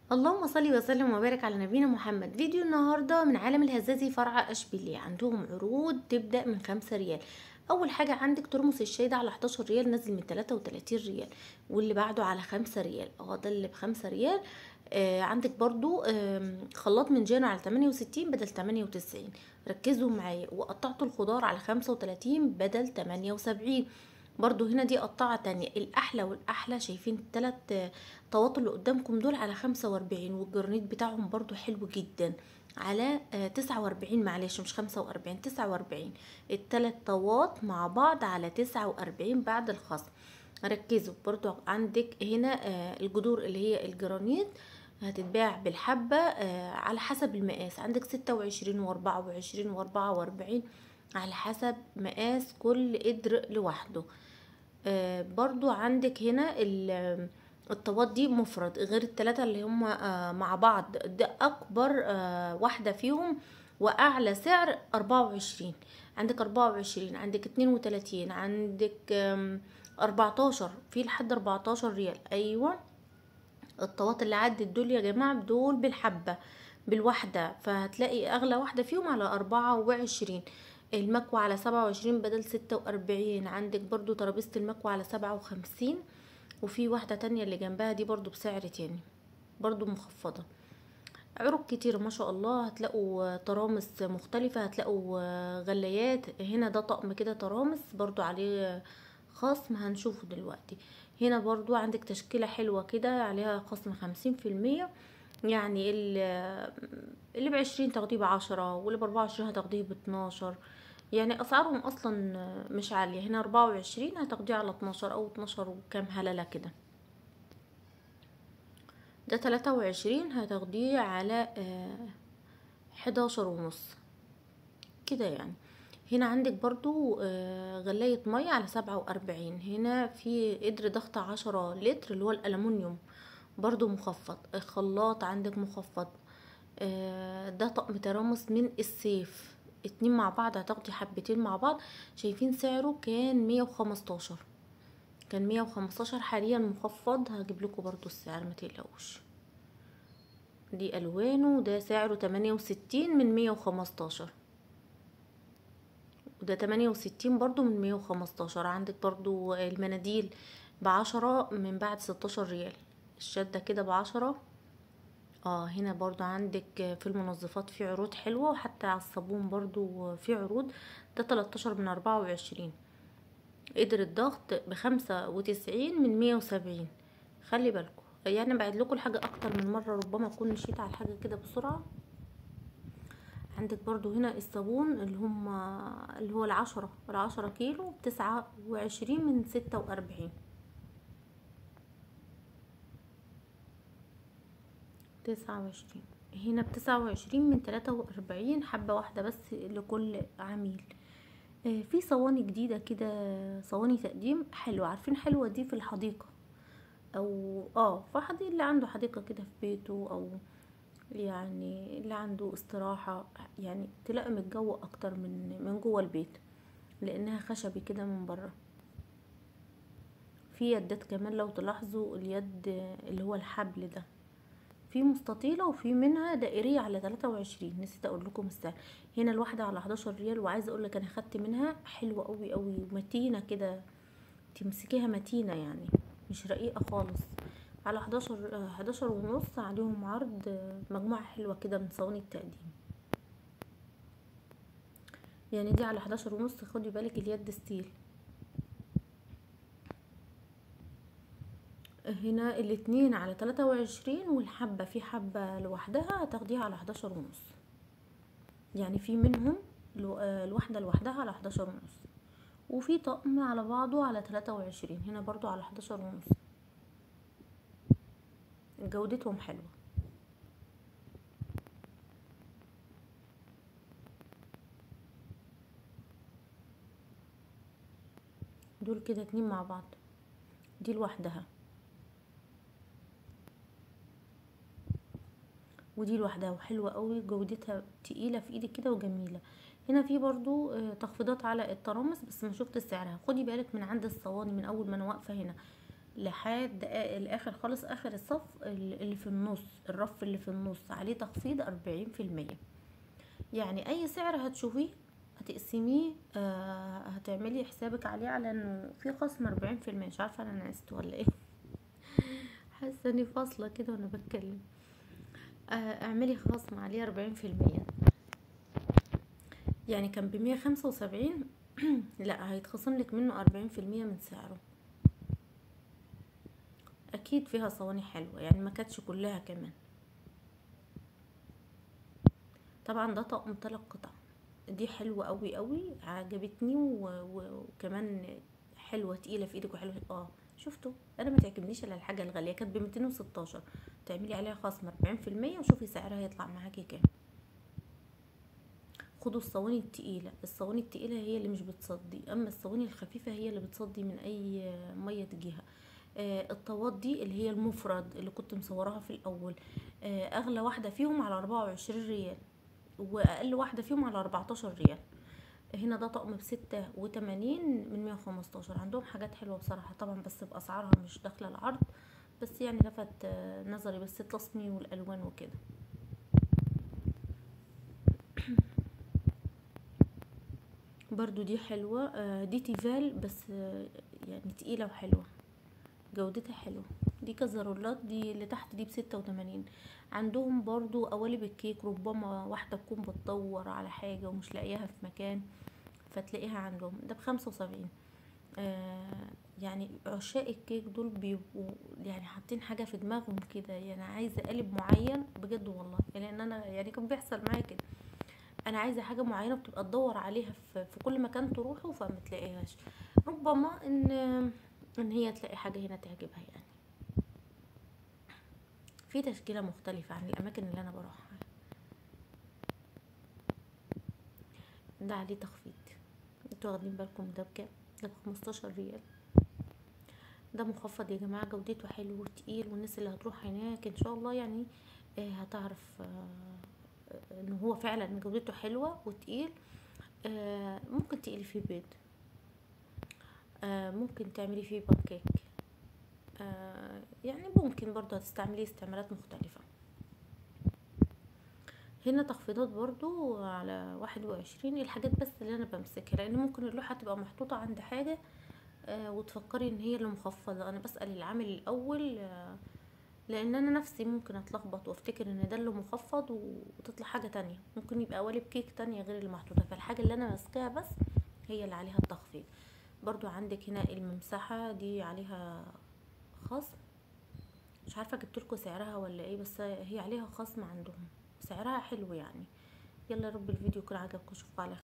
اللهم صل وسلم وبارك على نبينا محمد فيديو النهارده من عالم الهزازي فرع اشبيليه عندهم عروض تبدا من خمسة ريال اول حاجه عندك ترمس الشاي ده على 11 ريال نازل من 33 ريال واللي بعده على خمسة ريال اه ده اللي بخمسة ريال آه عندك برضو آه خلاط من جانو على 68 بدل 98 ركزوا معايا وقطعت الخضار على 35 بدل 78 برضو هنا دي قطعة تانية الأحلى والأحلى شايفين التلات طواط اللي قدامكم دول على خمسة وأربعين والجرنيت بتاعهم برضو حلو جدا على تسعة وأربعين معلش مش خمسة وأربعين تسعة وأربعين التلات طواط مع بعض على تسعة وأربعين بعد الخصم ركزوا برضو عندك هنا الجذور اللي هي الجرانيت هتتباع بالحبة على حسب المقاس عندك ستة وعشرين وأربعة وعشرين وأربعة وأربعين على حسب مقاس كل قدر لوحده آه برضو عندك هنا الطوات دي مفرد غير التلاتة اللي هم آه مع بعض ده اكبر آه واحدة فيهم واعلى سعر اربعة وعشرين عندك اربعة وعشرين عندك اتنين وتلاتين عندك اربعتاشر في لحد اربعتاشر ريال ايوه الطوات اللي عدت دول يا جماعة دول بالحبة بالواحدة فهتلاقي اغلى واحدة فيهم على اربعة وعشرين المكوى على سبعة وعشرين بدل ستة وأربعين عندك برضو ترابيزة المكوى على سبعة وخمسين وفي واحدة تانية اللي جنبها دي برضو بسعر تاني برضو مخفضة عروض كتير ما شاء الله هتلاقوا ترامس مختلفة هتلاقوا غلايات هنا ده طقم كده ترامس برضو عليه خصم هنشوفه دلوقتي هنا برضو عندك تشكيلة حلوة كده عليها خصم خمسين في المية يعني اللي بعشرين تاخديه بعشرة واللي باربعة وعشرين هتاخديه باتناشر يعني اسعارهم اصلا مش عالية هنا اربعة وعشرين هتاخديه على اتناشر او اتناشر وكام هللة كده ده تلاتة وعشرين هتاخديه على حداشر ونص كده يعني هنا عندك برضو غلاية مية على سبعة واربعين هنا في قدر ضغط عشرة لتر اللي هو الالومنيوم برضو مخفض الخلاط عندك مخفض ده طقم ترامس من السيف اتنين مع بعض هتاخدي حبتين مع بعض شايفين سعره كان مية وخمستاشر كان مية وخمستاشر حاليا مخفض هجيب لكم برضو السعر ما تقلقوش دي الوانه ده سعره تمانية وستين من مية وخمستاشر وده تمانية وستين برضو من مية وخمستاشر عندك برضو المناديل بعشرة من بعد ستاشر ريال الشدة كده بعشرة اه هنا برضو عندك في المنظفات في عروض حلوة وحتى على الصابون برضو في عروض ده تلاتاشر من اربعة وعشرين قدر الضغط بخمسة وتسعين من مية وسبعين خلي بالكم يعني بعد لكم الحاجة اكتر من مرة ربما اكون مشيت على الحاجة كده بسرعة عندك برضو هنا الصابون اللي هم اللي هو العشرة العشرة كيلو بتسعة وعشرين من ستة واربعين تسعة وعشرين هنا بتسعة وعشرين من تلاتة وأربعين حبة واحدة بس لكل عميل آه في صواني جديدة كده صواني تقديم حلوة عارفين حلوة دي في الحديقة أو اه فحدي اللي عنده حديقة كده في بيته أو يعني اللي عنده استراحة يعني تلائم الجو أكتر من من جوه البيت لأنها خشبي كده من بره في يدات كمان لو تلاحظوا اليد اللي هو الحبل ده في مستطيله وفي منها دائريه على 23 نسيت اقول لكم السعر هنا الواحده على 11 ريال وعايزه اقول لك انا خدت منها حلوه قوي قوي متينه كده تمسكيها متينه يعني مش رقيقه خالص على 11 11 ونص عليهم عرض مجموعه حلوه كده من صواني التقديم يعني دي على 11 ونص خدي بالك اليد ستيل هنا الاتنين على تلاتة وعشرين والحبة في حبة لوحدها هتاخديها على حداشر ونص يعني في منهم الواحدة لوحدها على حداشر ونص وفي طقم على بعضه على تلاتة وعشرين هنا برضو على حداشر ونص جودتهم حلوة دول كده اتنين مع بعض دي لوحدها ودي لوحدها وحلوة قوي جودتها تقيلة في ايدك كده وجميلة هنا في برضو تخفيضات على الترامس بس ما شفت سعرها خدي بالك من عند الصواني من اول ما انا واقفة هنا لحد آ- الاخر خالص اخر الصف ال- اللي في النص الرف اللي في النص عليه تخفيض اربعين في المية يعني اي سعر هتشوفيه هتقسميه آه هتعملي حسابك عليه على انه في خصم اربعين في المية مش عارفه انا نعست ولا ايه حاسه اني فاصله كده وانا بتكلم آه اعملي خصم عليه اربعين في المية يعني كان بمية خمسة وسبعين لا هيتخصم لك منه أربعين في المية من سعره اكيد فيها صواني حلوة يعني ما كانتش كلها كمان طبعا ده طقم تلات قطع دي حلوة قوي قوي عجبتني و... و... وكمان حلوة تقيلة في ايدك وحلوة اه شفتوا انا ما تعجبنيش الا الحاجة الغالية كانت بميتين وستاشر تعملي عليها خصم اربعين في المية وشوفي سعرها هيطلع معاكي كام خدوا الصواني التقيلة الصواني التقيلة هي اللي مش بتصدي اما الصواني الخفيفة هي اللي بتصدي من اي مية تجيها آه الطوات دي اللي هي المفرد اللي كنت مصوراها في الاول آه اغلى واحدة فيهم على اربعة وعشرين ريال واقل واحدة فيهم على اربعتاشر ريال هنا ده طقم بستة وتمانين من مية وخمستاشر عندهم حاجات حلوة بصراحة طبعا بس بأسعارها مش داخلة العرض بس يعني لفت آه، نظري بس التصميم والألوان وكده برضو دي حلوة آه، دي تيفال بس آه، يعني تقيلة وحلوة جودتها حلوة دي كزرولات دي اللي تحت دي بستة وتمانين عندهم برضو قوالب الكيك ربما واحدة تكون بتدور على حاجة ومش لاقياها في مكان فتلاقيها عندهم ده بخمسة وسبعين آه يعني عشاق الكيك دول بيبقوا يعني حاطين حاجة في دماغهم كده يعني عايزة قالب معين بجد والله لان انا يعني كان بيحصل معايا كده انا عايزه حاجه معينه بتبقى تدور عليها في, في كل مكان تروحه فما تلاقيهاش ربما ان ان هي تلاقي حاجه هنا تعجبها يعني في تشكيله مختلفه عن الاماكن اللي انا بروحها ده عليه تخفيض انتوا واخدين بالكم ده بكام ده بخمستاشر ريال ده مخفض يا جماعه جودته حلو وتقيل والناس اللي هتروح هناك ان شاء الله يعني آه، هتعرف آه، ان هو فعلا جودته حلوة وتقيل آه، ممكن تقلي فيه بيض آه، ممكن تعملي فيه بانكيك آه، يعني ممكن برضه هتستعمليه استعمالات مختلفة هنا تخفيضات برضو على واحد وعشرين الحاجات بس اللي انا بمسكها لان ممكن اللوحة تبقى محطوطة عند حاجة آه، وتفكري ان هي اللي مخفضة انا بسأل العامل الاول آه، لان انا نفسي ممكن اتلخبط وافتكر ان ده اللي مخفض وتطلع حاجة تانية ممكن يبقى قوالب كيك تانية غير اللي محطوطة فالحاجة اللي انا ماسكاها بس هي اللي عليها التخفيض برضو عندك هنا الممسحة دي عليها خصم مش عارفة جبتلكوا سعرها ولا ايه بس هي عليها خصم عندهم سعرها حلو يعني يلا يا رب الفيديو يكون عجبكم اشوفكم على